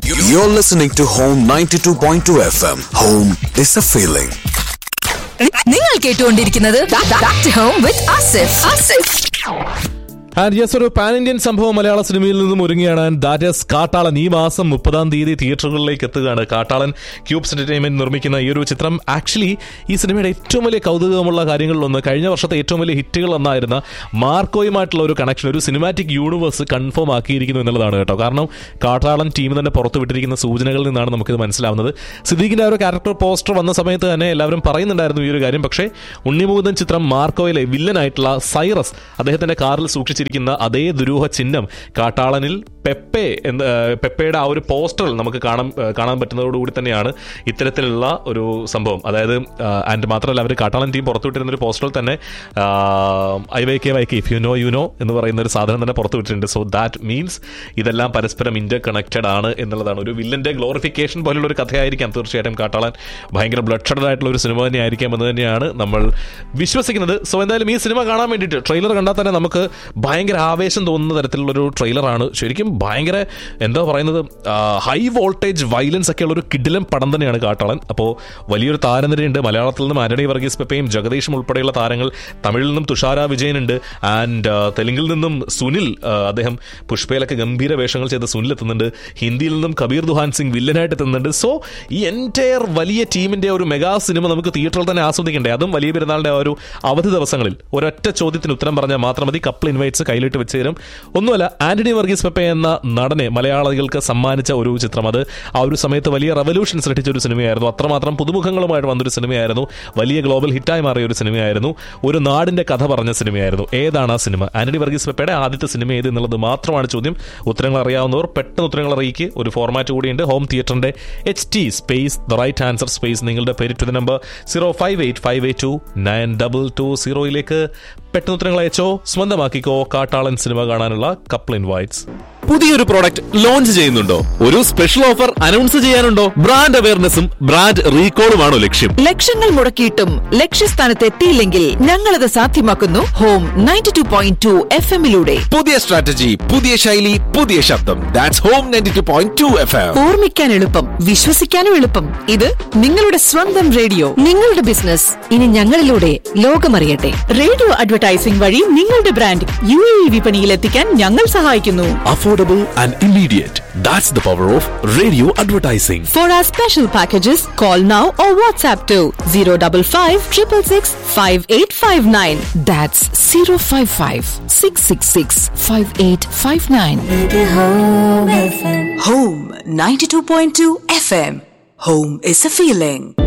You're listening to Home 92.2 FM. Home is a feeling. നിങ്ങൾ കേട്ടുകൊണ്ടിരിക്കുന്നത് home with Asif Asif and yes ഒരു pan Indian സംഭവം മലയാള സിനിമയിൽ നിന്നും ഒരുങ്ങിയാണ് ദാറ്റ് ഇസ് കാട്ടാളൻ ഈ മാസം മുപ്പതാം തീയതി തിയേറ്ററുകളിലേക്ക് എത്തുകയാണ് കാട്ടാളൻ ക്യൂബ്സ് എന്റർടൈൻമെന്റ് നിർമ്മിക്കുന്ന ഈ ഒരു ചിത്രം ആക്ച്വലി ഈ സിനിമയുടെ ഏറ്റവും വലിയ കൗതുകമുള്ള കാര്യങ്ങളിലൊന്ന് കഴിഞ്ഞ വർഷത്തെ ഏറ്റവും വലിയ ഹിറ്റുകൾ ഒന്നായിരുന്ന മാർക്കോയുമായിട്ടുള്ള ഒരു കണക്ഷൻ ഒരു സിനിമാറ്റിക് യൂണിവേഴ്സ് കൺഫേം ആക്കിയിരിക്കുന്നു എന്നുള്ളതാണ് കേട്ടോ കാരണം കാട്ടാളൻ ടീം തന്നെ പുറത്തു വിട്ടിരിക്കുന്ന സൂചനകളിൽ നിന്നാണ് നമുക്കിത് മനസ്സിലാവുന്നത് സിദ്ദീഖിന്റെ ആ ഒരു ക്യാരക്ടർ പോസ്റ്റർ വന്ന സമയത്ത് തന്നെ എല്ലാവരും പറയുന്നുണ്ടായിരുന്നു ഈ ഒരു കാര്യം പക്ഷേ ഉണ്ണിമുകുന്ദൻ ചിത്രം മാർക്കോയിലെ വില്ലനായിട്ടുള്ള സൈറസ് അദ്ദേഹത്തിന്റെ കാറിൽ സൂക്ഷിച്ചിരിക്കുന്ന അതേ ദുരൂഹ ചിഹ്നം കാട്ടാളനിൽ പെപ്പെ എന്ന് ഏഹ്, പെപ്പയുടെ ആ ഒരു പോസ്റ്ററിൽ നമുക്ക് കാണാൻ ഏഹ്, കാണാൻ പറ്റുന്നതോടുകൂടി തന്നെയാണ് ഇത്തരത്തിലുള്ള ഒരു സംഭവം അതായത് ആൻഡ് മാത്രമല്ല അവർ കാട്ടാളൻ ടീം പുറത്തുവിട്ടിരുന്ന ഒരു പോസ്റ്ററിൽ തന്നെ I Y K Y K if you know you know എന്ന് പറയുന്ന ഒരു സാധനം തന്നെ പുറത്തുവിട്ടിട്ടുണ്ട് സോ ദാറ്റ് മീൻസ് ഇതെല്ലാം പരസ്പരം ഇന്റർ കണക്റ്റഡ് ആണ് എന്നുള്ളതാണ് ഒരു വില്ലന്റെ ഗ്ലോറിഫിക്കേഷൻ പോലുള്ള ഒരു കഥയായിരിക്കാം തീർച്ചയായിട്ടും കാട്ടാളൻ ഭയങ്കര ബ്ലഡ് ഷെഡഡ് ആയിട്ടുള്ള ഒരു സിനിമ തന്നെ ആയിരിക്കാം എന്ന് തന്നെയാണ് നമ്മൾ വിശ്വസിക്കുന്നത് സോ എന്തായാലും ഈ സിനിമ കാണാൻ വേണ്ടിയിട്ട് ട്രെയിലർ കണ്ടാൽ തന്നെ നമുക്ക് ഭയങ്കര ആവേശം തോന്നുന്ന തരത്തിലുള്ളൊരു ട്രെയിലറാണ് ശരിക്കും ഭയങ്കര എന്താ പറയുന്നത് ഹൈ വോൾട്ടേജ് വയലൻസ് ഒക്കെ ഉള്ള ഒരു കിഡിലം പടം തന്നെയാണ് കാട്ടാളൻ അപ്പോൾ വലിയൊരു താരനിരയുണ്ട് മലയാളത്തിൽ നിന്നും ആന്റണി വർഗീസ് പെപ്പയും ജഗദീഷും ഉൾപ്പെടെയുള്ള താരങ്ങൾ തമിഴിൽ നിന്നും തുഷാര വിജയനുണ്ട് ആൻഡ് തെലുങ്കിൽ നിന്നും സുനിൽ ആ, അദ്ദേഹം പുഷ്പയിലൊക്കെ ഗംഭീര വേഷങ്ങൾ ചെയ്ത സുനിൽ എത്തുന്നുണ്ട് ഹിന്ദിയിൽ നിന്നും കബീർ ദുഹാൻ സിംഗ് വില്ലനായിട്ട് എത്തുന്നുണ്ട് സോ ഈ എൻറ്റയർ വലിയ ടീമിന്റെ ഒരു മെഗാ സിനിമ നമുക്ക് തിയേറ്ററിൽ തന്നെ ആസ്വദിക്കണ്ടേ അതും വലിയ പെരുന്നാളിന്റെ ആ ഒരു അവധി ദിവസങ്ങളിൽ ഒരൊറ്റ ചോദ്യത്തിന് ഉത്തരം പറഞ്ഞാൽ മാത്രം മതി കപ്പിൾ ഇൻവൈറ്റ്സ് കയ്യിലിട്ട് വെച്ച് തരും ഒന്നുമല്ല ആന്റണി വർഗീസ് പെപ്പെ എന്ന നടനെ മലയാളികൾക്ക് സമ്മാനിച്ച ഒരു ചിത്രം അത് ആ ഒരു സമയത്ത് വലിയ റവല്യൂഷൻ സൃഷ്ടിച്ച ഒരു സിനിമയായിരുന്നു അത്രമാത്രം പുതുമുഖങ്ങളുമായിട്ട് വന്നൊരു സിനിമയായിരുന്നു വലിയ ഗ്ലോബൽ ഹിറ്റായി മാറിയ ഒരു സിനിമയായിരുന്നു ഒരു നാടിന്റെ കഥ പറഞ്ഞ സിനിമയായിരുന്നു ഏതാണ് ആ സിനിമ ആന്റണി വർഗീസ് പെപ്പയുടെ ആദ്യത്തെ സിനിമ ഏത് എന്നുള്ളത് മാത്രമാണ് ചോദ്യം ഉത്തരങ്ങൾ അറിയാവുന്നവർ പെട്ടെന്ന് ഉത്തരങ്ങൾ അറിയിക്കുക ഒരു ഫോർമാറ്റ് കൂടിയുണ്ട് ഹോം തിയേറ്ററിന്റെ H T space the right answer space നിങ്ങളുടെ പേര് to the number zero five eight five eight two nine double two സീറോയിലേക്ക് പെട്ടെന്ന് ഉത്തരങ്ങൾ അയച്ചോ സ്വന്തമാക്കിക്കോ കാട്ടാളൻ സിനിമ കാണാനുള്ള കപ്പിൾ ഇൻവൈറ്റ്സ് പുതിയൊരു പ്രോഡക്റ്റ് ലോഞ്ച് ചെയ്യുന്നുണ്ടോ ഒരു സ്പെഷ്യൽ ഓഫർ അനൗൺസ് ചെയ്യാനുണ്ടോ ബ്രാൻഡ് അവയർനെസ്സും ബ്രാൻഡ് റീകോളുമാണോ ലക്ഷ്യം ലക്ഷങ്ങൾ മുടക്കിയിട്ടും ലക്ഷ്യസ്ഥാനത്ത് എത്തിയില്ലെങ്കിൽ ഞങ്ങളത് സാധ്യമാക്കുന്നു home ninety two point two F എമ്മിലൂടെ പുതിയ സ്ട്രാറ്റജി പുതിയ ശൈലി പുതിയ ശബ്ദം that's home ninety two point two F M ഓർമ്മിക്കാൻ എളുപ്പം വിശ്വസിക്കാനും എളുപ്പം ഇത് നിങ്ങളുടെ സ്വന്തം റേഡിയോ നിങ്ങളുടെ ബിസിനസ് ഇനി ഞങ്ങളിലൂടെ ലോകമറിയട്ടെ റേഡിയോ അഡ്വർടൈസിംഗ് വഴി നിങ്ങളുടെ ബ്രാൻഡ് യു എ വിപണിയിൽ എത്തിക്കാൻ ഞങ്ങൾ സഹായിക്കുന്നു affordable and immediate that's the power of radio advertising For our special packages, call now or WhatsApp to 055 666 5859. That's 055 666 5859. Home 92.2 FM. Home is a feeling.